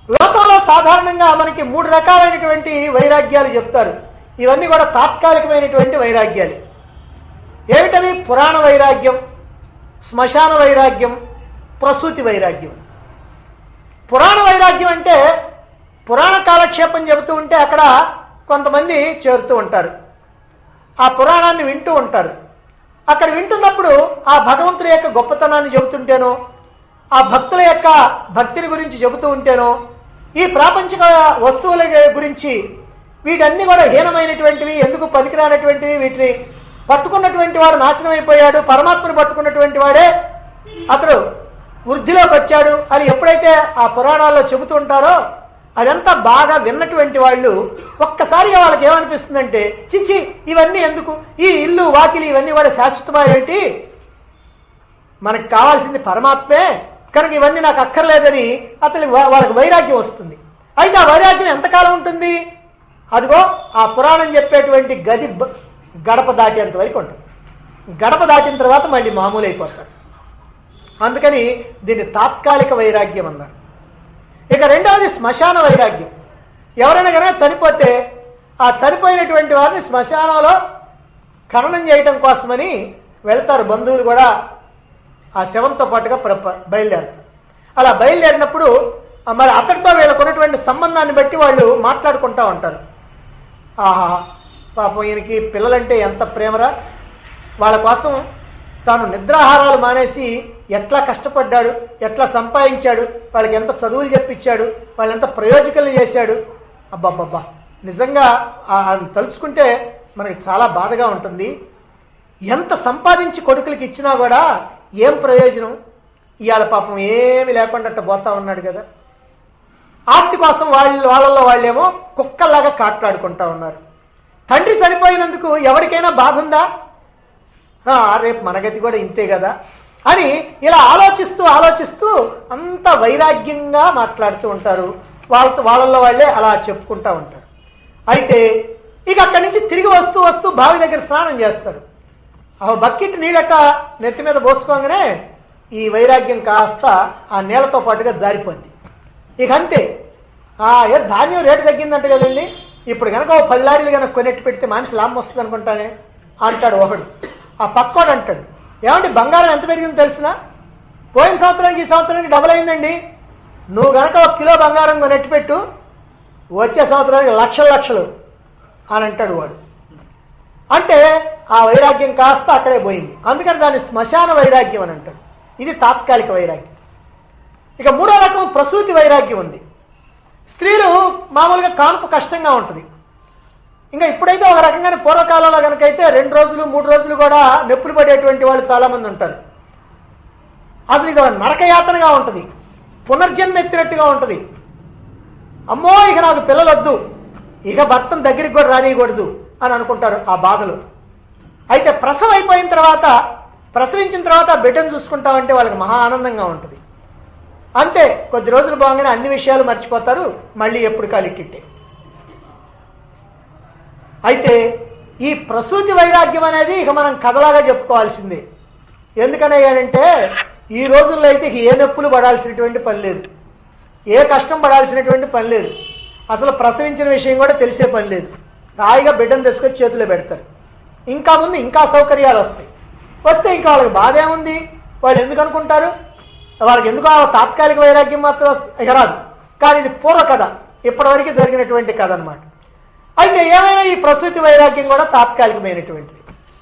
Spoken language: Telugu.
లోకంలో సాధారణంగా మనకి మూడు రకాలైనటువంటి వైరాగ్యాలు చెప్తారు ఇవన్నీ కూడా తాత్కాలికమైనటువంటి వైరాగ్యాలు ఏమిటవి పురాణ వైరాగ్యం శ్మశాన వైరాగ్యం ప్రసూతి వైరాగ్యం పురాణ వైరాగ్యం అంటే పురాణ కాలక్షేపం చెబుతూ ఉంటే అక్కడ కొంతమంది చేరుతూ ఉంటారు ఆ పురాణాన్ని వింటూ ఉంటారు అక్కడ వింటున్నప్పుడు ఆ భగవంతుడి యొక్క గొప్పతనాన్ని చెబుతుంటేనో ఆ భక్తుల యొక్క భక్తిని గురించి చెబుతూ ఉంటేనో ఈ ప్రాపంచిక వస్తువుల గురించి వీటన్ని కూడా హీనమైనటువంటివి ఎందుకు పనికిరానటువంటివి వీటిని పట్టుకున్నటువంటి వాడు నాశనం అయిపోయాడు పరమాత్మను పట్టుకున్నటువంటి వాడే అతడు వృద్ధిలోకి వచ్చాడు అని ఎప్పుడైతే ఆ పురాణాల్లో చెబుతూ ఉంటారో అదంతా బాగా విన్నటువంటి వాళ్ళు ఒక్కసారిగా వాళ్ళకి ఏమనిపిస్తుందంటే చిచి ఇవన్నీ ఎందుకు ఈ ఇల్లు వాకిలి ఇవన్నీ కూడా శాశ్వతమేంటి మనకు కావాల్సింది పరమాత్మే కనుక ఇవన్నీ నాకు అక్కర్లేదని అతని వాళ్ళకి వైరాగ్యం వస్తుంది అయితే ఆ వైరాగ్యం ఎంతకాలం ఉంటుంది అదిగో ఆ పురాణం చెప్పేటువంటి గది బ- గడప దాటేంత వరకు ఉంటుంది గడప దాటిన తర్వాత మళ్ళీ మామూలు అయిపోతాడు అందుకని దీన్ని తాత్కాలిక వైరాగ్యం అన్నారు ఇక రెండవది శ్మశాన వైరాగ్యం ఎవరైనా కనుక చనిపోతే ఆ చనిపోయినటువంటి వారిని శ్మశానంలో ఖననం చేయటం కోసమని వెళ్తారు బంధువులు కూడా ఆ శవంతో పాటుగా ప్ర- ప- బయలుదేరుతారు అలా బయలుదేరినప్పుడు ఆ మరి అతడితో వీళ్ళకు ఉన్నటువంటి సంబంధాన్ని బట్టి వాళ్ళు మాట్లాడుకుంటా ఉంటారు ఆహా పాపం ఈయనకి పిల్లలంటే ఎంత ప్రేమరా వాళ్ళ కోసం తాను నిద్రాహారాలు మానేసి ఎట్లా కష్టపడ్డాడు ఎట్లా సంపాదించాడు వాళ్ళకి ఎంత చదువులు చెప్పించాడు వాళ్ళు ఎంత ప్రయోజకులు చేశాడు అబ్బబ్బబ్బా నిజంగా ఆ- ఆయన తలుచుకుంటే మనకి చాలా బాధగా ఉంటుంది ఎంత సంపాదించి కొడుకులకి ఇచ్చినా కూడా ఏం ప్రయోజనం ఇవాళ పాపం ఏమి లేకుండా అట్ట పోతా ఉన్నాడు కదా ఆస్తి కోసం వాళ్ళ వాళ్ళల్లో వాళ్ళేమో కుక్కల్లాగా కాట్లాడుకుంటా ఉన్నారు తండ్రి చనిపోయినందుకు ఎవరికైనా బాధ ఉందా ఆ, రేపు మన గతి కూడా ఇంతే కదా అని ఇలా ఆలోచిస్తూ ఆలోచిస్తూ అంత వైరాగ్యంగా మాట్లాడుతూ ఉంటారు వాళ్ళతో వాళ్ళల్లో వాళ్ళే అలా చెప్పుకుంటా ఉంటారు అయితే ఇక అక్కడి నుంచి తిరిగి వస్తూ వస్తూ బావి దగ్గర స్నానం చేస్తారు ఆ బకెట్ నీళ్ళక నెత్తి మీద పోసుకోగానే ఈ వైరాగ్యం కాస్త ఆ నీళ్లతో పాటుగా జారిపోద్ది ఇక అంతే ఆ ఏ ధాన్యం రేటు తగ్గిందంట కదండి ఇప్పుడు కనుక ఓ పది లారీలు కనుక కొనెట్టు పెడితే మనిషి లాభం వస్తుంది అనుకుంటానే అంటాడు ఒకడు ఆ పక్కోడు అంటాడు ఏమంటే బంగారం ఎంత పెరిగిందో తెలిసిన పోయిన సంవత్సరానికి ఈ సంవత్సరానికి డబుల్ అయిందండి నువ్వు గనక ఒక కిలో బంగారం కొనెట్టు పెట్టు వచ్చే సంవత్సరానికి లక్షల లక్షలు అని అంటాడు వాడు అంటే ఆ వైరాగ్యం కాస్త అక్కడే పోయింది అందుకని దాన్ని శ్మశాన వైరాగ్యం అని అంటాడు ఇది తాత్కాలిక వైరాగ్యం ఇక మూడో రకం ప్రసూతి వైరాగ్యం ఉంది స్త్రీలు మామూలుగా కాన్పు కష్టంగా ఉంటుంది ఇంకా ఇప్పుడైతే ఒక రకంగానే పూర్వకాలంలో కనుకైతే రెండు రోజులు మూడు రోజులు కూడా నొప్పులు పడేటువంటి వాళ్ళు చాలా మంది ఉంటారు అసలు ఇది ఒక నరకయాతనగా ఉంటుంది పునర్జన్మ ఎత్తినట్టుగా ఉంటుంది అమ్మో ఇక నాకు పిల్లలొద్దు ఇక భర్తను దగ్గరికి కూడా రానియకూడదు అని అనుకుంటారు ఆ బాధలు అయితే ప్రసవం అయిపోయిన తర్వాత ప్రసవించిన తర్వాత ఆ బిడ్డను చూసుకుంటామంటే వాళ్ళకి మహా ఆనందంగా ఉంటుంది అంతే కొద్ది రోజులు బాగానే అన్ని విషయాలు మర్చిపోతారు మళ్ళీ ఎప్పుడు కాలిట్టిట్టే అయితే ఈ ప్రసూతి వైరాగ్యం అనేది ఇక మనం కథలాగా చెప్పుకోవాల్సిందే ఎందుకనయ్యానంటే ఈ రోజుల్లో అయితే ఇక ఏ నొప్పులు పడాల్సినటువంటి పని లేదు ఏ కష్టం పడాల్సినటువంటి పని లేదు అసలు ప్రసవించిన విషయం కూడా తెలిసే పని లేదు హాయిగా బిడ్డను తీసుకొచ్చి చేతిలో పెడతారు ఇంకా ముందు ఇంకా సౌకర్యాలు వస్తాయి వస్తే ఇంకా వాళ్ళకి బాధ ఏముంది వాళ్ళు ఎందుకు అనుకుంటారు వాళ్ళకి ఎందుకు ఆ తాత్కాలిక వైరాగ్యం మాత్రం వస్తుంది ఇక రాదు కానీ ఇది పూర్వ కథ ఇప్పటివరకు జరిగినటువంటి కథ అన్నమాట అయితే ఏమైనా ఈ ప్రసూతి వైరాగ్యం కూడా తాత్కాలికమైనటువంటిది